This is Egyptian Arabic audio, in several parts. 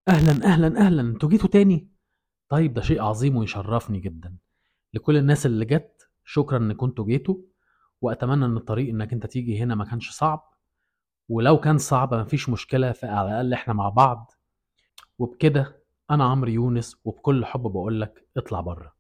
أهلا أهلا أهلا انتوا جيتوا تاني طيب ده شيء عظيم ويشرفني جدا لكل الناس اللي جت شكرا ان كنتوا جيتوا واتمنى ان الطريق انك انت تيجي هنا ما كانش صعب ولو كان صعب مفيش مشكلة فعلى الأقل احنا مع بعض وبكده أنا عمرو يونس وبكل حب بقولك اطلع بره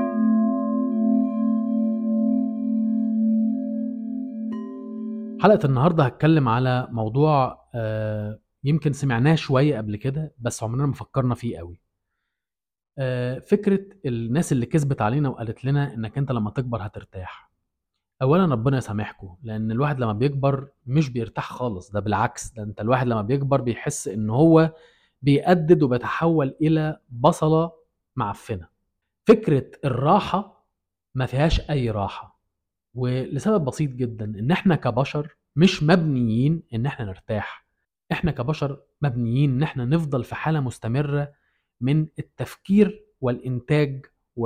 حلقة النهاردة هتكلم على موضوع آه، يمكن سمعناه شوية قبل كده بس عمرنا ما فكرنا فيه قوي آه، فكرة الناس اللي كذبت علينا وقالت لنا انك انت لما تكبر هترتاح اولا ربنا يسامحكم لان الواحد لما بيكبر مش بيرتاح خالص ده بالعكس ده انت الواحد لما بيكبر بيحس ان هو بيأدد وبيتحول الى بصلة معفنة فكرة الراحة ما فيهاش اي راحة ولسبب بسيط جدا ان احنا كبشر مش مبنيين ان احنا نرتاح احنا كبشر مبنيين ان احنا نفضل في حالة مستمرة من التفكير والإنتاج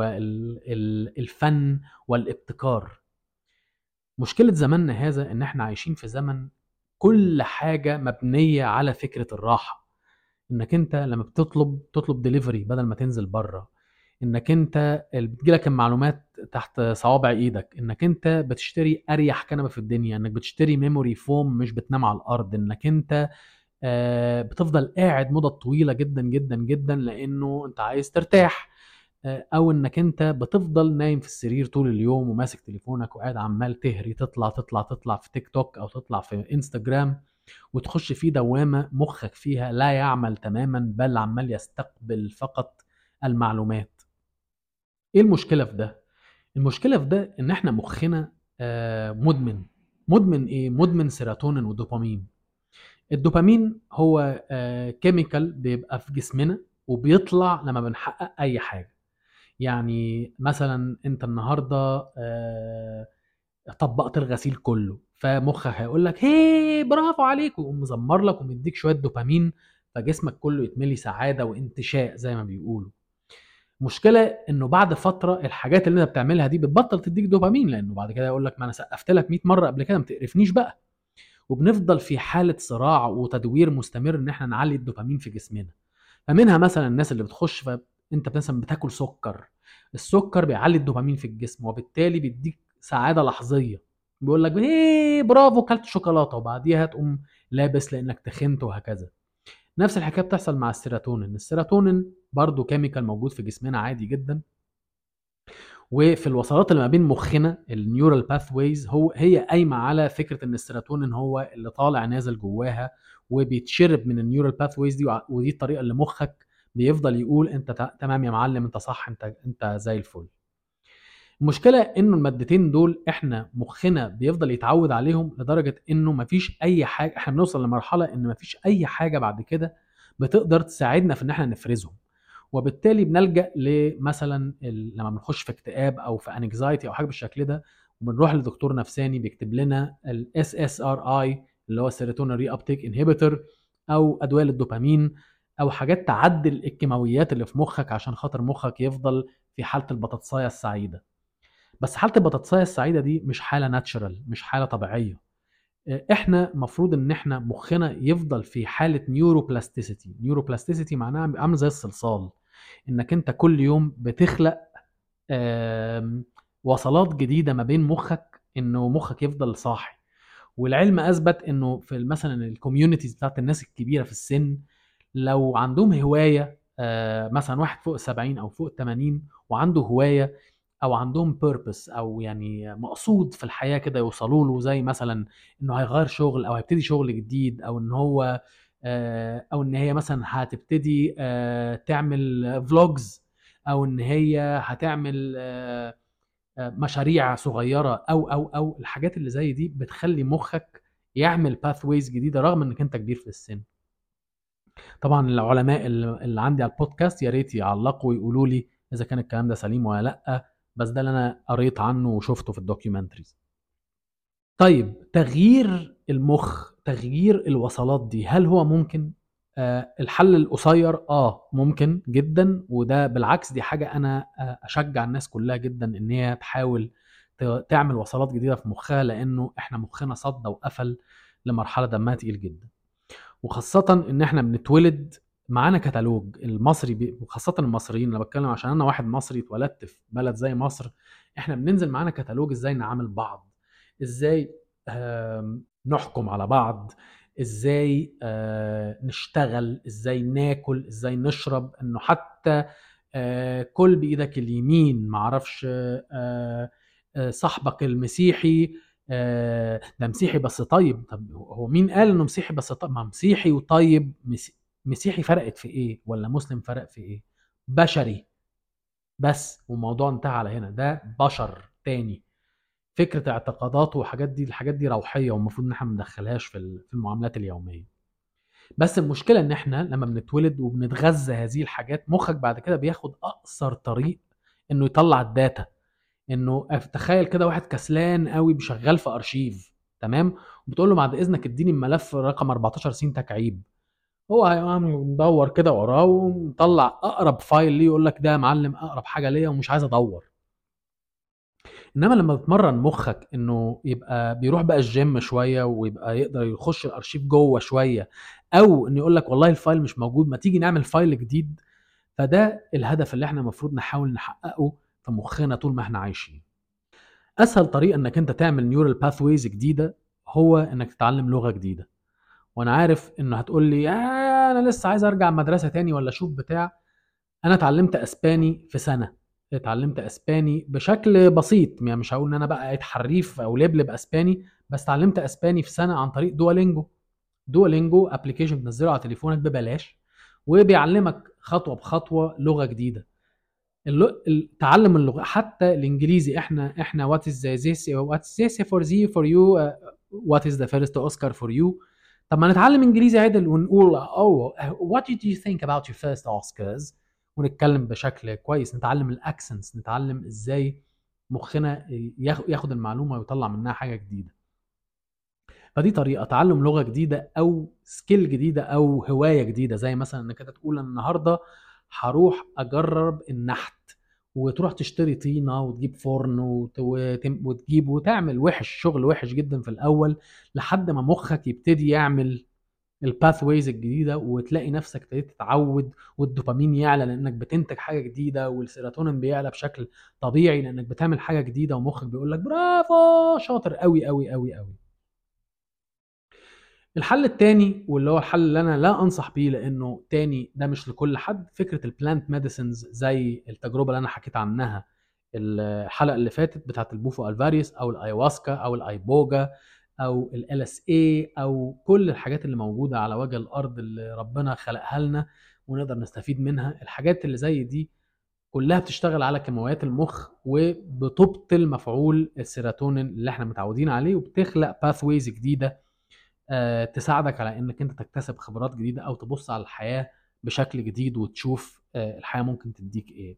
والفن والابتكار مشكلة زماننا هذا إن إحنا عايشين في زمن كل حاجة مبنية على فكرة الراحة إنك أنت لما بتطلب تطلب ديليفري بدل ما تنزل بره إنك أنت بتجيلك المعلومات تحت صوابع إيدك إنك أنت بتشتري أريح كنبة في الدنيا إنك بتشتري ميموري فوم مش بتنام على الأرض إنك أنت آه، بتفضل قاعد مدة طويلة جدا جدا جدا لأنه أنت عايز ترتاح آه، أو إنك أنت بتفضل نايم في السرير طول اليوم وماسك تليفونك وقاعد عمال تهري تطلع تطلع تطلع في تيك توك أو تطلع في انستجرام وتخش في دوامة مخك فيها لا يعمل تماما بل عمال يستقبل فقط المعلومات ايه المشكلة في ده؟ المشكلة في ده ان احنا مخنا آه، مدمن مدمن ايه؟ مدمن سيروتونين ودوبامين الدوبامين هو كيميكال بيبقى في جسمنا وبيطلع لما بنحقق اي حاجه يعني مثلا انت النهارده آه، طبقت الغسيل كله فمخك هيقول لك هي برافو عليك ويقوم مزمر لك ومديك شويه دوبامين فجسمك كله يتملي سعاده وانتشاء زي ما بيقولوا مشكلة انه بعد فترة الحاجات اللي انت بتعملها دي بتبطل تديك دوبامين لانه بعد كده يقول لك ما انا سقفت لك 100 مرة قبل كده ما تقرفنيش بقى وبنفضل في حاله صراع وتدوير مستمر ان احنا نعلي الدوبامين في جسمنا فمنها مثلا الناس اللي بتخش فانت مثلا بتاكل سكر السكر بيعلي الدوبامين في الجسم وبالتالي بيديك سعاده لحظيه بيقول لك ايه برافو كلت شوكولاته وبعديها تقوم لابس لانك تخنت وهكذا نفس الحكايه بتحصل مع السيروتونين السيروتونين برضو كيميكال موجود في جسمنا عادي جدا وفي الوصلات اللي ما بين مخنا النيورال باثويز هو هي قايمه على فكره ان السيروتونين هو اللي طالع نازل جواها وبيتشرب من النيورال باثويز دي ودي الطريقه اللي مخك بيفضل يقول انت تمام يا معلم انت صح انت انت زي الفل المشكله انه المادتين دول احنا مخنا بيفضل يتعود عليهم لدرجه انه مفيش اي حاجه احنا بنوصل لمرحله ان مفيش اي حاجه بعد كده بتقدر تساعدنا في ان احنا نفرزهم وبالتالي بنلجا لمثلا لما بنخش في اكتئاب او في انكزايتي او حاجه بالشكل ده وبنروح لدكتور نفساني بيكتب لنا الاس اس ار اي اللي هو السيروتونين ري ابتيك انهبيتور او ادويه للدوبامين او حاجات تعدل الكيماويات اللي في مخك عشان خاطر مخك يفضل في حاله البطاطسايه السعيده بس حاله البطاطسايه السعيده دي مش حاله ناتشرال مش حاله طبيعيه احنا مفروض ان احنا مخنا يفضل في حاله نيوروبلاستيسيتي نيوروبلاستيسيتي معناها عامل زي الصلصال انك انت كل يوم بتخلق وصلات جديده ما بين مخك انه مخك يفضل صاحي والعلم اثبت انه في مثلا الكوميونيتيز بتاعت الناس الكبيره في السن لو عندهم هوايه آه، مثلا واحد فوق 70 او فوق 80 وعنده هوايه او عندهم بيربس او يعني مقصود في الحياه كده يوصلوا له زي مثلا انه هيغير شغل او هيبتدي شغل جديد او ان هو آه، او ان هي مثلا هتبتدي آه، تعمل فلوجز او ان هي هتعمل آه، مشاريع صغيره او او او الحاجات اللي زي دي بتخلي مخك يعمل باثويز جديده رغم انك انت كبير في السن طبعا العلماء اللي عندي على البودكاست يا ريت يعلقوا ويقولوا لي اذا كان الكلام ده سليم ولا لا بس ده اللي انا قريت عنه وشفته في الدوكيومنتريز طيب تغيير المخ تغيير الوصلات دي هل هو ممكن آه الحل القصير اه ممكن جدا وده بالعكس دي حاجه انا آه اشجع الناس كلها جدا ان هي تحاول تعمل وصلات جديده في مخها لانه احنا مخنا صدى وقفل لمرحله دمها تقيل جدا وخاصه ان احنا بنتولد معانا كتالوج المصري بي- وخاصه المصريين انا بتكلم عشان انا واحد مصري اتولدت في بلد زي مصر احنا بننزل معانا كتالوج ازاي نعامل بعض ازاي آم، نحكم على بعض ازاي آه، نشتغل ازاي ناكل ازاي نشرب انه حتى آه، كل بايدك اليمين معرفش آه، آه، صاحبك المسيحي آه، ده مسيحي بس طيب طب هو مين قال انه مسيحي بس طيب ما مسيحي وطيب مس- مسيحي فرقت في ايه ولا مسلم فرق في ايه بشري بس والموضوع انتهى على هنا ده بشر تاني فكره اعتقاداته وحاجات دي الحاجات دي روحيه والمفروض ان احنا ما ندخلهاش في ال- في المعاملات اليوميه بس المشكله ان احنا لما بنتولد وبنتغذى هذه الحاجات مخك بعد كده بياخد اقصر طريق انه يطلع الداتا انه تخيل كده واحد كسلان قوي بيشغل في ارشيف تمام وبتقول له بعد اذنك اديني الملف رقم 14 س تكعيب هو هيقوم مدور كده وراه ومطلع اقرب فايل ليه يقول لك ده يا معلم اقرب حاجه ليا ومش عايز ادور انما لما بتمرن مخك انه يبقى بيروح بقى الجيم شويه ويبقى يقدر يخش الارشيف جوه شويه او انه يقول لك والله الفايل مش موجود ما تيجي نعمل فايل جديد فده الهدف اللي احنا المفروض نحاول نحققه في مخنا طول ما احنا عايشين اسهل طريقه انك انت تعمل نيورال باثويز جديده هو انك تتعلم لغه جديده وانا عارف انه هتقول لي آه انا لسه عايز ارجع مدرسه تاني ولا اشوف بتاع انا اتعلمت اسباني في سنه اتعلمت اسباني بشكل بسيط يعني مش هقول ان انا بقى قاعد حريف او لبلب اسباني بس اتعلمت اسباني في سنه عن طريق دوالينجو دوالينجو ابلكيشن بتنزله على تليفونك ببلاش وبيعلمك خطوه بخطوه لغه جديده اللو... ال- تعلم اللغه حتى الانجليزي احنا احنا وات از ذيس وات ذيس فور زي فور يو وات از ذا فيرست اوسكار فور يو طب ما نتعلم انجليزي عدل ونقول اوه what did you think about your first Oscars ونتكلم بشكل كويس نتعلم الاكسنتس نتعلم ازاي مخنا ياخ- ياخد المعلومه ويطلع منها حاجه جديده فدي طريقه تعلم لغه جديده او سكيل جديده او هوايه جديده زي مثلا انك انت تقول أنا النهارده هروح اجرب النحت وتروح تشتري طينه وتجيب فرن وت- وتم- وتجيب وتعمل وحش شغل وحش جدا في الاول لحد ما مخك يبتدي يعمل الباث ويز الجديده وتلاقي نفسك ابتديت تتعود والدوبامين يعلى لانك بتنتج حاجه جديده والسيروتونين بيعلى بشكل طبيعي لانك بتعمل حاجه جديده ومخك بيقول لك برافو شاطر قوي قوي قوي قوي الحل التاني واللي هو الحل اللي انا لا انصح بيه لانه تاني ده مش لكل حد فكره البلانت ميديسنز زي التجربه اللي انا حكيت عنها الحلقه اللي فاتت بتاعت البوفو الفاريوس او الايواسكا او الايبوجا او ال اس اي او كل الحاجات اللي موجوده على وجه الارض اللي ربنا خلقها لنا ونقدر نستفيد منها الحاجات اللي زي دي كلها بتشتغل على كيماويات المخ وبتبطل مفعول السيروتونين اللي احنا متعودين عليه وبتخلق باثويز جديده آه، تساعدك على انك انت تكتسب خبرات جديده او تبص على الحياه بشكل جديد وتشوف آه، الحياه ممكن تديك ايه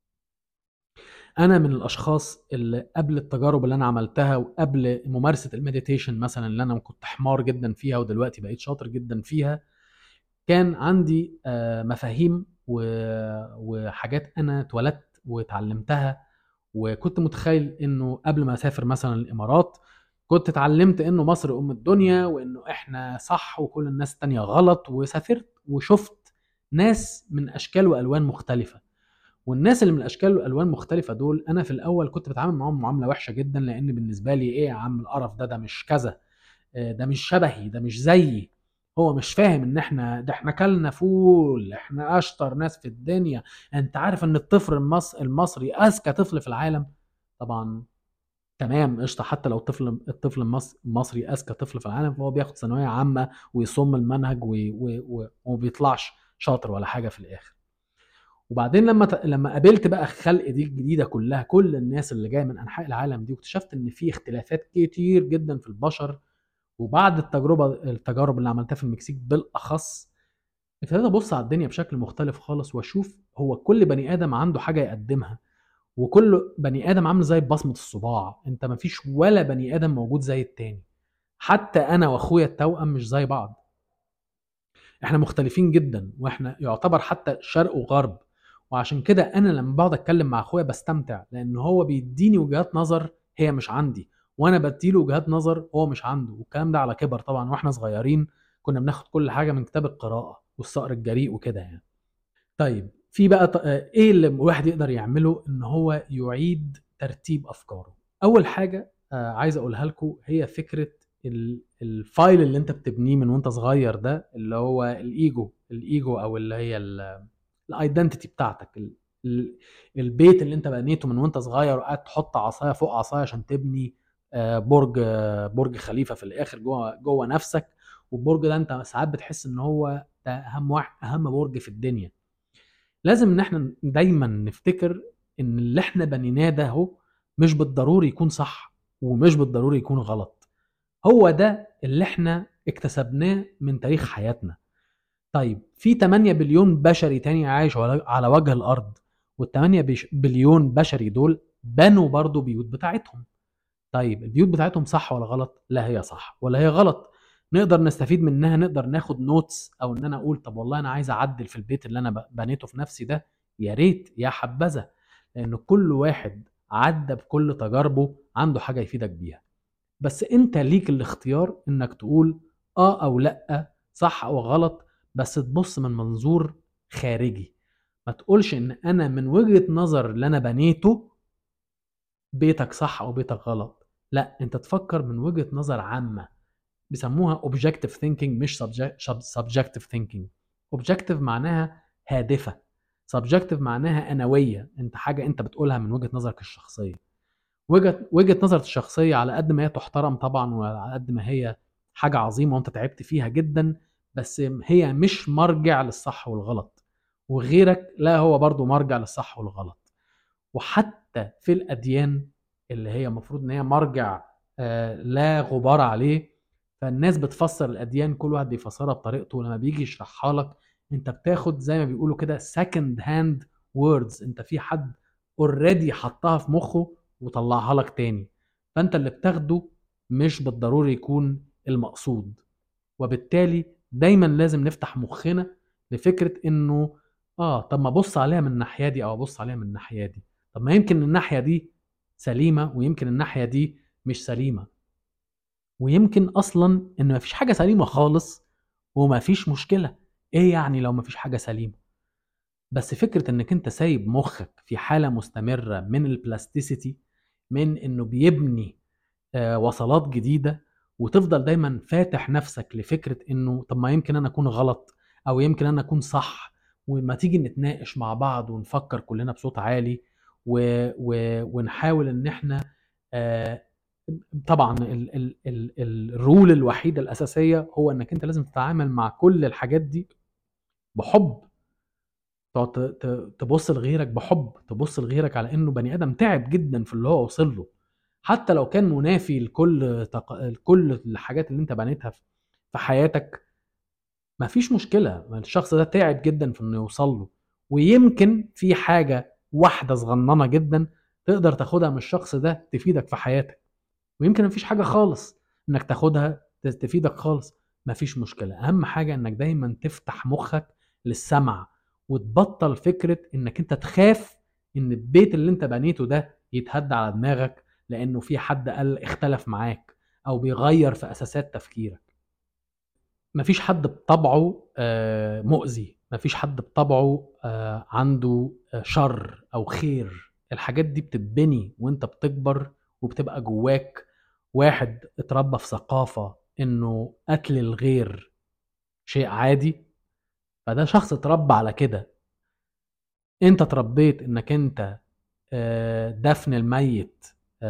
انا من الاشخاص اللي قبل التجارب اللي انا عملتها وقبل ممارسه المديتيشن مثلا اللي انا كنت حمار جدا فيها ودلوقتي بقيت شاطر جدا فيها كان عندي آه، مفاهيم و- وحاجات انا اتولدت واتعلمتها وكنت متخيل انه قبل ما اسافر مثلا الامارات كنت اتعلمت انه مصر ام الدنيا وانه احنا صح وكل الناس التانية غلط وسافرت وشفت ناس من اشكال والوان مختلفه والناس اللي من الاشكال والالوان مختلفه دول انا في الاول كنت بتعامل معاهم معامله وحشه جدا لان بالنسبه لي ايه يا عم القرف ده ده مش كذا آه، ده مش شبهي ده مش زيي هو مش فاهم ان احنا ده احنا كلنا فول احنا اشطر ناس في الدنيا انت عارف ان الطفل المص... المصري اذكى طفل في العالم طبعا تمام قشطه حتى لو الطفل الطفل المص- المصري اذكى طفل في العالم فهو بياخد ثانويه عامه ويصم المنهج و... و... و... وما بيطلعش شاطر ولا حاجه في الاخر وبعدين لما ت... لما قابلت بقى الخلق دي الجديده كلها كل الناس اللي جايه من انحاء العالم دي واكتشفت ان في اختلافات كتير جدا في البشر وبعد التجربه التجارب اللي عملتها في المكسيك بالاخص ابتديت ابص على الدنيا بشكل مختلف خالص واشوف هو كل بني ادم عنده حاجه يقدمها وكل بني ادم عامل زي بصمه الصباع انت مفيش ولا بني ادم موجود زي التاني حتى انا واخويا التوأم مش زي بعض احنا مختلفين جدا واحنا يعتبر حتى شرق وغرب وعشان كده انا لما بقعد اتكلم مع اخويا بستمتع لان هو بيديني وجهات نظر هي مش عندي وانا بديله وجهات نظر هو مش عنده والكلام ده على كبر طبعا واحنا صغيرين كنا بناخد كل حاجه من كتاب القراءه والصقر الجريء وكده يعني طيب في بقى ط- آه، ايه اللي الواحد يقدر يعمله ان هو يعيد ترتيب افكاره اول حاجه آه، عايز اقولها لكم هي فكره ال- الفايل اللي انت بتبنيه من وانت صغير ده اللي هو الايجو الايجو او اللي هي الايدنتيتي بتاعتك ال- ال- البيت اللي انت بنيته من وانت صغير وقاعد تحط عصايه فوق عصايه عشان تبني آه، برج آه، برج خليفه في الاخر جوه جوه نفسك والبرج ده انت ساعات بتحس ان هو ده اهم واحد اهم برج في الدنيا لازم ان احنا دايما نفتكر ان اللي احنا بنيناه ده هو مش بالضروري يكون صح ومش بالضروري يكون غلط هو ده اللي احنا اكتسبناه من تاريخ حياتنا طيب في 8 بليون بشري تاني عايش على على وجه الارض وال 8 بش- بليون بشري دول بنوا برضو بيوت بتاعتهم طيب البيوت بتاعتهم صح ولا غلط لا هي صح ولا هي غلط نقدر نستفيد منها نقدر ناخد نوتس او ان انا اقول طب والله انا عايز اعدل في البيت اللي انا ب- بنيته في نفسي ده يا ريت يا حبذا لان كل واحد عدى بكل تجاربه عنده حاجه يفيدك بيها بس انت ليك الاختيار انك تقول اه او لا صح او غلط بس تبص من منظور خارجي ما تقولش ان انا من وجهة نظر اللي انا بنيته بيتك صح او بيتك غلط لا انت تفكر من وجهة نظر عامة بيسموها objective thinking مش subject- subjective thinking objective معناها هادفة subjective معناها أنوية انت حاجة انت بتقولها من وجهة نظرك الشخصية وجهة وجهة نظرك الشخصية على قد ما هي تحترم طبعا وعلى قد ما هي حاجة عظيمة وانت تعبت فيها جدا بس هي مش مرجع للصح والغلط وغيرك لا هو برضو مرجع للصح والغلط وحتى في الأديان اللي هي المفروض ان هي مرجع آه، لا غبار عليه فالناس بتفسر الأديان كل واحد بيفسرها بطريقته ولما بيجي يشرحها لك انت بتاخد زي ما بيقولوا كده second hand words انت في حد اوريدي حطها في مخه وطلعها لك تاني فانت اللي بتاخده مش بالضروري يكون المقصود وبالتالي دايما لازم نفتح مخنا لفكره انه اه طب ما ابص عليها من الناحيه دي او ابص عليها من الناحيه دي طب ما يمكن الناحيه دي سليمه ويمكن الناحيه دي مش سليمه ويمكن اصلا ان مفيش حاجه سليمه خالص ومفيش مشكله ايه يعني لو مفيش حاجه سليمه بس فكره انك انت سايب مخك في حاله مستمره من البلاستيسيتي من انه بيبني آه، وصلات جديده وتفضل دايما فاتح نفسك لفكره انه طب ما يمكن انا اكون غلط او يمكن انا اكون صح وما تيجي نتناقش مع بعض ونفكر كلنا بصوت عالي و... و... ونحاول ان احنا آه، طبعا ال... ال... ال... الرول الوحيده الاساسيه هو انك انت لازم تتعامل مع كل الحاجات دي بحب تقعد ت- ت- تبص لغيرك بحب تبص لغيرك على انه بني ادم تعب جدا في اللي هو وصل له حتى لو كان منافي لكل تق... كل الحاجات اللي انت بنيتها في في حياتك مفيش مشكله ما الشخص ده تعب جدا في انه يوصل له ويمكن في حاجه واحده صغننه جدا تقدر تاخدها من الشخص ده تفيدك في حياتك ويمكن مفيش حاجه خالص انك تاخدها تفيدك خالص مفيش مشكله اهم حاجه انك دايما تفتح مخك للسمع وتبطل فكره انك انت تخاف ان البيت اللي انت بنيته ده يتهد على دماغك لانه في حد قال اختلف معاك او بيغير في اساسات تفكيرك مفيش حد بطبعه آه، مؤذي مفيش حد بطبعه آه، عنده آه، شر او خير الحاجات دي بتتبني وانت بتكبر وبتبقى جواك واحد اتربى في ثقافة انه قتل الغير شيء عادي فده شخص اتربى على كده انت اتربيت انك انت آه، دفن الميت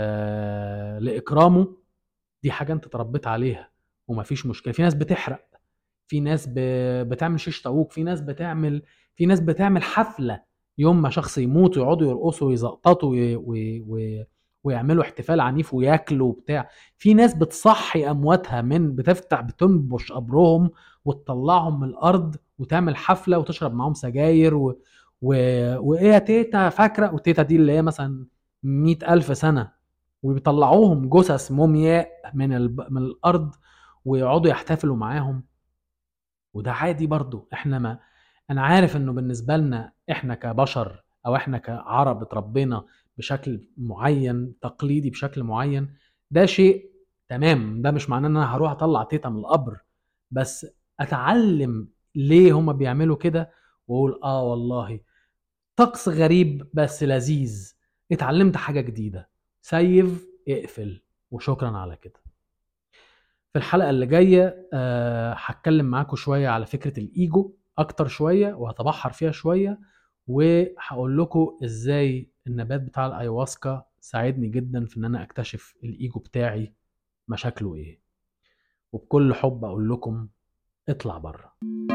آه، لاكرامه دي حاجه انت اتربيت عليها ومفيش مشكله في ناس بتحرق في ناس ب... بتعمل شيش طاووق في ناس بتعمل في ناس بتعمل حفله يوم ما شخص يموت ويقعدوا يرقصوا ويزقططوا وي... وي... وي... ويعملوا احتفال عنيف وياكلوا وبتاع في ناس بتصحي امواتها من بتفتح بتنبش قبرهم وتطلعهم من الارض وتعمل حفله وتشرب معاهم سجاير و... و... وايه يا تيتا فاكره وتيتا دي اللي هي مثلا مئة ألف سنة وبيطلعوهم جثث مومياء من الب... من الأرض ويقعدوا يحتفلوا معاهم وده عادي برضو احنا ما انا عارف انه بالنسبة لنا احنا كبشر او احنا كعرب اتربينا بشكل معين تقليدي بشكل معين ده شيء تمام ده مش معناه ان انا هروح اطلع تيتا من القبر بس اتعلم ليه هما بيعملوا كده واقول اه والله طقس غريب بس لذيذ اتعلمت حاجه جديده سيف اقفل وشكرا على كده في الحلقه اللي جايه آه، هتكلم معاكم شويه على فكره الايجو اكتر شويه وهتبحر فيها شويه وهقول لكم ازاي النبات بتاع الايواسكا ساعدني جدا في ان انا اكتشف الايجو بتاعي مشاكله ايه وبكل حب اقول لكم اطلع بره